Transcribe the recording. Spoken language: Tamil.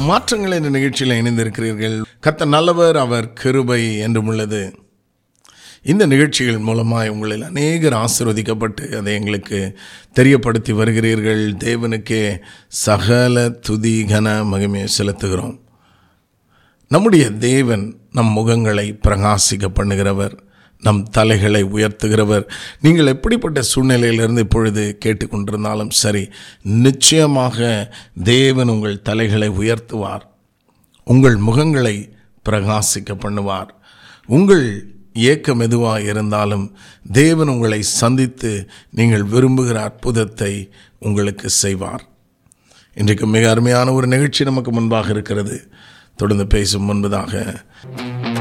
மாற்றங்கள் என்ற நிகழ்ச்சியில் இணைந்திருக்கிறீர்கள் கத்த நல்லவர் அவர் கிருபை என்றும் உள்ளது இந்த நிகழ்ச்சிகள் மூலமாய் உங்களில் அநேகர் ஆசிர்வதிக்கப்பட்டு அதை எங்களுக்கு தெரியப்படுத்தி வருகிறீர்கள் தேவனுக்கே சகல துதி கன மகிமையை செலுத்துகிறோம் நம்முடைய தேவன் நம் முகங்களை பிரகாசிக்க பண்ணுகிறவர் நம் தலைகளை உயர்த்துகிறவர் நீங்கள் எப்படிப்பட்ட சூழ்நிலையிலிருந்து இப்பொழுது கேட்டுக்கொண்டிருந்தாலும் சரி நிச்சயமாக தேவன் உங்கள் தலைகளை உயர்த்துவார் உங்கள் முகங்களை பிரகாசிக்க பண்ணுவார் உங்கள் ஏக்கம் எதுவாக இருந்தாலும் தேவன் உங்களை சந்தித்து நீங்கள் விரும்புகிற அற்புதத்தை உங்களுக்கு செய்வார் இன்றைக்கு மிக அருமையான ஒரு நிகழ்ச்சி நமக்கு முன்பாக இருக்கிறது தொடர்ந்து பேசும் முன்பதாக